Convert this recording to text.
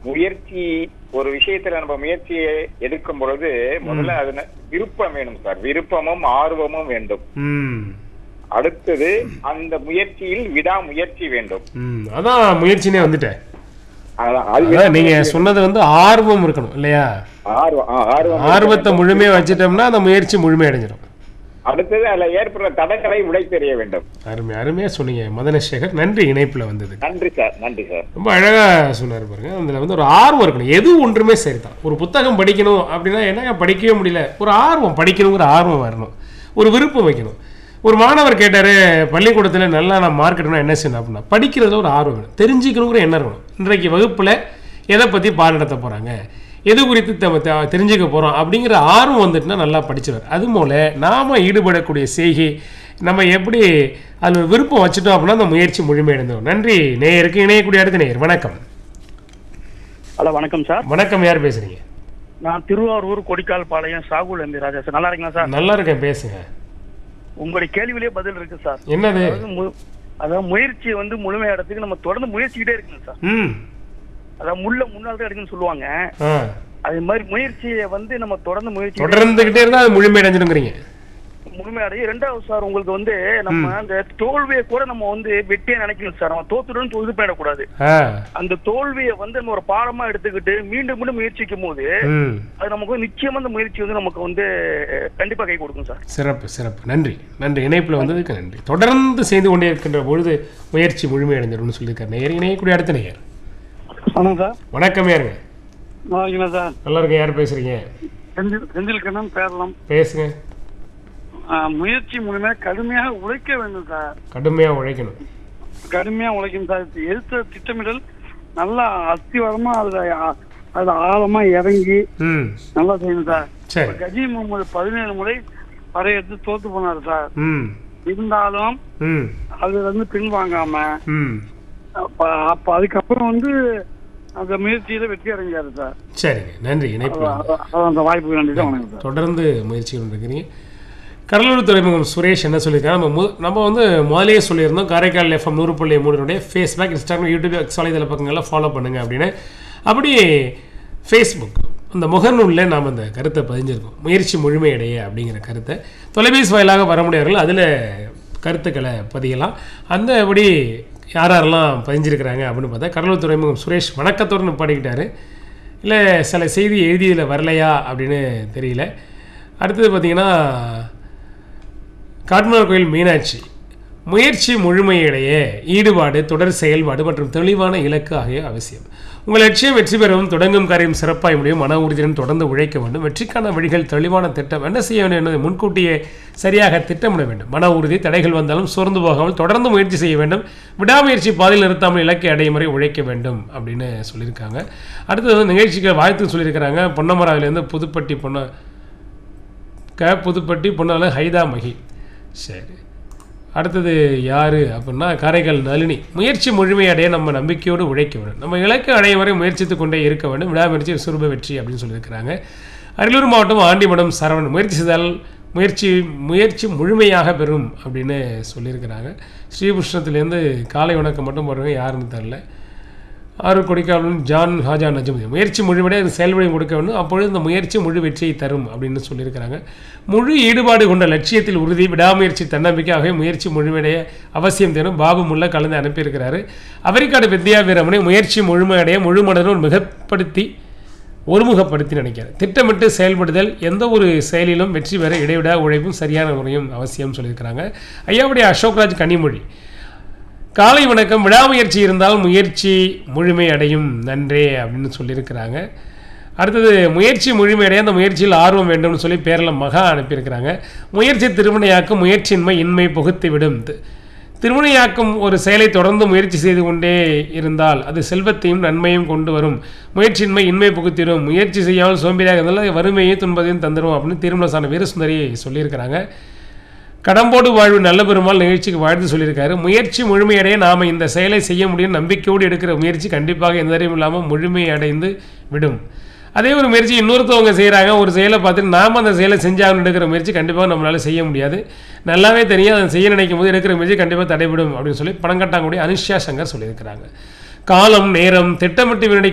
முயற்சி ஒரு விஷயத்துல நம்ம முயற்சியை எடுக்கும் பொழுது முதல்ல அது விருப்பம் வேணும் சார் விருப்பமும் ஆர்வமும் வேண்டும் ம் அடுத்தது அந்த முயற்சியில் விடாமுயற்சி வேண்டும் ம் அதான் முயற்சினே வந்துட்டேன் அதான் அது அதான் நீங்க சொன்னது வந்து ஆர்வம் இருக்கணும் இல்லையா ஆர்வம் ஆ, ஆர்வம் ஆர்வத்தை முழுமையா வச்சுட்டோம்னா அந்த முயற்சி முழுமை அடைஞ்சிடும் அடுத்தது அதுல ஏற்படுற தடங்களை உடை தெரிய வேண்டும் அருமை அருமையா சொன்னீங்க மதனசேகர் நன்றி இணைப்புல வந்தது நன்றி சார் நன்றி சார் ரொம்ப அழகா சொன்னார் பாருங்க அதுல வந்து ஒரு ஆர்வம் இருக்கணும் எது ஒன்றுமே சரிதான் ஒரு புத்தகம் படிக்கணும் அப்படின்னா என்னங்க படிக்கவே முடியல ஒரு ஆர்வம் படிக்கணுங்கிற ஆர்வம் வரணும் ஒரு விருப்பம் வைக்கணும் ஒரு மாணவர் கேட்டாரு பள்ளிக்கூடத்தில் நல்லா நான் மார்க் எடுக்கணும் என்ன செய்யணும் அப்படின்னா படிக்கிறதுல ஒரு ஆர்வம் வேணும் தெரிஞ்சுக்கணுங்கிற எண்ணம் இருக்கணும் இன்றைக்கு வகுப்புல எதை பத்தி பாடம் நடத்த போறாங்க எது குறித்து நம்ம தெ- தெரிஞ்சுக்க போறோம் அப்படிங்கிற ஆர்வம் வந்துட்டுனா நல்லா படிச்சிருவார் அது போல நாம ஈடுபடக்கூடிய செய்கை நம்ம எப்படி அதில் ஒரு விருப்பம் வச்சுட்டோம் அப்படின்னா அந்த முயற்சி முழுமையடைந்தோம் நன்றி நேயருக்கு இணையக்கூடிய அடுத்த நேயர் வணக்கம் ஹலோ வணக்கம் சார் வணக்கம் யார் பேசுறீங்க நான் திருவாரூர் கொடிக்கால் பாளையம் சாகுல் எம்பி ராஜா சார் நல்லா இருக்கீங்களா சார் நல்லா இருக்கேன் பேசுங்க உங்களுடைய கேள்வியிலே பதில் இருக்கு சார் என்னது அதாவது மு- அதாவது முயற்சியை வந்து முழுமையடத்துக்கு நம்ம தொடர்ந்து முயற்சிக்கிட்டே இருக்கணும் சார் ம் அதாவது முள்ள முன்னாள் தான் எடுக்கணும்னு சொல்லுவாங்க ஆ அதே மாதிரி முயற்சியை வந்து நம்ம தொடர்ந்து முயற்சி தொடர்ந்துகிட்டே இருந்தா அது முழுமையடைஞ்சிடுங்கிறீங்க முழுமையடைய ரெண்டாவது சார் உங்களுக்கு வந்து நம்ம அந்த தோல்வியை கூட நம்ம வந்து வெட்டியே நினைக்கணும் சார் நம்ம தோத்துடன் இது பண்ணிடக்கூடாது ஆ அந்த தோல்வியை வந்து நம்ம ஒரு பாடமா எடுத்துக்கிட்டு மீண்டும் மீண்டும் முயற்சிக்கும் போது ம் அது நமக்கு வந்து நிச்சயமா அந்த முயற்சி வந்து நமக்கு வந்து கண்டிப்பா கை கொடுக்கும் சார் சிறப்பு சிறப்பு நன்றி நன்றி இணைப்பில் வந்ததுக்கு நன்றி தொடர்ந்து செய்து கொண்டே இருக்கின்ற பொழுது முயற்சி முழுமையடைஞ்சிடும்னு சொல்லியிருக்காரு நேயர் இணையக்கூடிய அடுத்த நேயர் வணக்கம் சார் வணக்கம் யாருங்க நல்லா இருக்கீங்களா சார் நல்லா இருக்கேன் யார் பேசுறீங்க செந்தில் செந்தில் கண்ணன் பேரலாம் பேசுங்க முயற்சி மூலமா கடுமையாக உழைக்க வேண்டும் சார் கடுமையா உழைக்கணும் கடுமையா உழைக்கணும் சார் எடுத்த திட்டமிடல் நல்லா அஸ்திவாரமா அதுல ஆ- அதுல ஆழமா இறங்கி ம் நல்லா செய்யணும் சார் சரி கஜி முகமது பதினேழு முறை படையெடுத்து தோத்து போனார் சார் ம் இருந்தாலும் ம் அதுல இருந்து பின்வாங்காம ம் அப்ப அப்ப அதுக்கப்புறம் வந்து அந்த முயற்சியில வெற்றி அடைஞ்சாரு சார் சரிங்க நன்றி இணைப்பில் வந்து அதான் அதான் அந்த வாய்ப்புக்கு நன்றி தான் வணக்கம் சார் தொடர்ந்து முயற்சிகள் இருக்கிறீங்க கடலூர் துறைமுகம் சுரேஷ் என்ன சொல்லியிருக்காங்க நம்ம மு- நம்ம வந்து முதலே சொல்லியிருந்தோம் காரைக்கால் எஃப்எம் நூறு புள்ளி மூணுடைய ஃபேஸ்புக் இன்ஸ்டாகிராம் யூடியூப் எக்ஸ் வலைதள பக்கங்களில் ஃபாலோ பண்ணுங்க அப்படின்னு அப்படி ஃபேஸ்புக் அந்த முகநூலில் நாம் அந்த கருத்தை பதிஞ்சிருக்கோம் முயற்சி முழுமையடைய அப்படிங்கிற கருத்தை தொலைபேசி வாயிலாக வர முடியாதவர்கள் அதில் கருத்துக்களை பதியலாம் அந்த அப்படி யார் யாரெல்லாம் பதிஞ்சிருக்கிறாங்க அப்படின்னு பார்த்தா கடலூர் துறைமுகம் சுரேஷ் வணக்கத்தோடு நிப்பாடிக்கிட்டாரு இல்லை சில செய்தி எழுதியதில் வரலையா அப்படின்னு தெரியல அடுத்தது பார்த்தீங்கன்னா காட்மனார் கோயில் மீனாட்சி முயற்சி முழுமையடைய ஈடுபாடு தொடர் செயல்பாடு மற்றும் தெளிவான இலக்கு ஆகிய அவசியம் உங்கள் லட்சியம் வெற்றி பெறவும் தொடங்கும் காரியம் சிறப்பாய் முடியும் மன உறுதியுடன் தொடர்ந்து உழைக்க வேண்டும் வெற்றிக்கான வழிகள் தெளிவான திட்டம் என்ன செய்ய வேண்டும் என்பதை முன்கூட்டியே சரியாக திட்டமிட வேண்டும் மன உறுதி தடைகள் வந்தாலும் சோர்ந்து போகாமல் தொடர்ந்து முயற்சி செய்ய வேண்டும் விடாமுயற்சி பாதையில் நிறுத்தாமல் இலக்கை அடையும் வரை உழைக்க வேண்டும் அப்படின்னு சொல்லியிருக்காங்க அடுத்தது வந்து நிகழ்ச்சிக்கு வாழ்த்து சொல்லியிருக்கிறாங்க பொன்னமராவிலேருந்து புதுப்பட்டி பொன்ன க புதுப்பட்டி பொன்னால ஹைதா மகி சரி அடுத்தது யார் அப்படின்னா காரைக்கால் நளினி முயற்சி முழுமையடைய நம்ம நம்பிக்கையோடு உழைக்க வேண்டும் நம்ம இலக்கு அடையும் வரை முயற்சித்து கொண்டே இருக்க வேண்டும் விடாமுயற்சி சுரூப வெற்றி அப்படின்னு சொல்லியிருக்கிறாங்க அரியலூர் மாவட்டம் ஆண்டிமடம் சரவணன் முயற்சி செய்தால் முயற்சி முயற்சி முழுமையாக பெறும் அப்படின்னு சொல்லியிருக்கிறாங்க ஸ்ரீகிருஷ்ணத்துலேருந்து காலை வணக்கம் மட்டும் போடுறவங்க யாருன்னு தெரில ஆறு கொடிக்காவலன் ஜான் ஹாஜா நஜமுதீன் முயற்சி முழுவடைய அது செயல்வழி கொடுக்க வேண்டும் அப்பொழுது இந்த முயற்சி முழு வெற்றியை தரும் அப்படின்னு சொல்லியிருக்கிறாங்க முழு ஈடுபாடு கொண்ட லட்சியத்தில் உறுதி விடாமுயற்சி தன்னம்பிக்கை ஆகிய முயற்சி முழுமையடைய அவசியம் தேரும் பாபு முல்ல கலந்து அனுப்பியிருக்கிறாரு அமெரிக்காடு வித்யா வீரமனை முயற்சி முழுமையடைய முழு மனதுடன் மிகப்படுத்தி ஒருமுகப்படுத்தி நினைக்கிறேன் திட்டமிட்டு செயல்படுதல் எந்த ஒரு செயலிலும் வெற்றி பெற இடைவிடா உழைப்பும் சரியான முறையும் அவசியம் சொல்லியிருக்கிறாங்க ஐயாவுடைய அசோக்ராஜ் கனிமொழி காலை வணக்கம் விடாமுயற்சி இருந்தால் முயற்சி முழுமை அடையும் நன்றே அப்படின்னு சொல்லியிருக்கிறாங்க அடுத்தது முயற்சி முழுமையடைய அந்த முயற்சியில் ஆர்வம் வேண்டும்னு சொல்லி பேரில் மகா அனுப்பியிருக்கிறாங்க முயற்சி திருமணையாக்கும் முயற்சியின்மை இன்மை புகுத்தி விடும் தி- திருமணையாக்கும் ஒரு செயலை தொடர்ந்து முயற்சி செய்து கொண்டே இருந்தால் அது செல்வத்தையும் நன்மையும் கொண்டு வரும் முயற்சியின்மை இன்மை புகுத்திடும் முயற்சி செய்யாமல் சோம்பேறியாக இருந்தால் வறுமையை துன்பதையும் தந்துடும் அப்படின்னு திருமணசான வீரசுந்தரி சொல்லியிருக்கிறாங்க கடம்போடு வாழ்வு நல்ல பெருமாள் நிகழ்ச்சிக்கு வாழ்த்து சொல்லியிருக்காரு முயற்சி முழுமையடைய நாம் இந்த செயலை செய்ய முடியும் நம்பிக்கையோடு எடுக்கிற முயற்சி கண்டிப்பாக எந்த அறிவும் இல்லாமல் முழுமையடைந்து விடும் அதே ஒரு முயற்சி இன்னொருத்தவங்க செய்கிறாங்க ஒரு செயலை பார்த்துட்டு நாம் அந்த செயலை செஞ்சாகணும் எடுக்கிற முயற்சி கண்டிப்பாக நம்மளால் செய்ய முடியாது நல்லாவே தெரியும் அதை செய்ய நினைக்கும் போது எடுக்கிற முயற்சி கண்டிப்பாக தடைபடும் அப்படின்னு சொல்லி பணங்கட்டாங்குடி அனுஷ்யா சங்கர் சொல்லியிருக்கிறாங்க காலம் நேரம் திட்டமிட்டு வினடி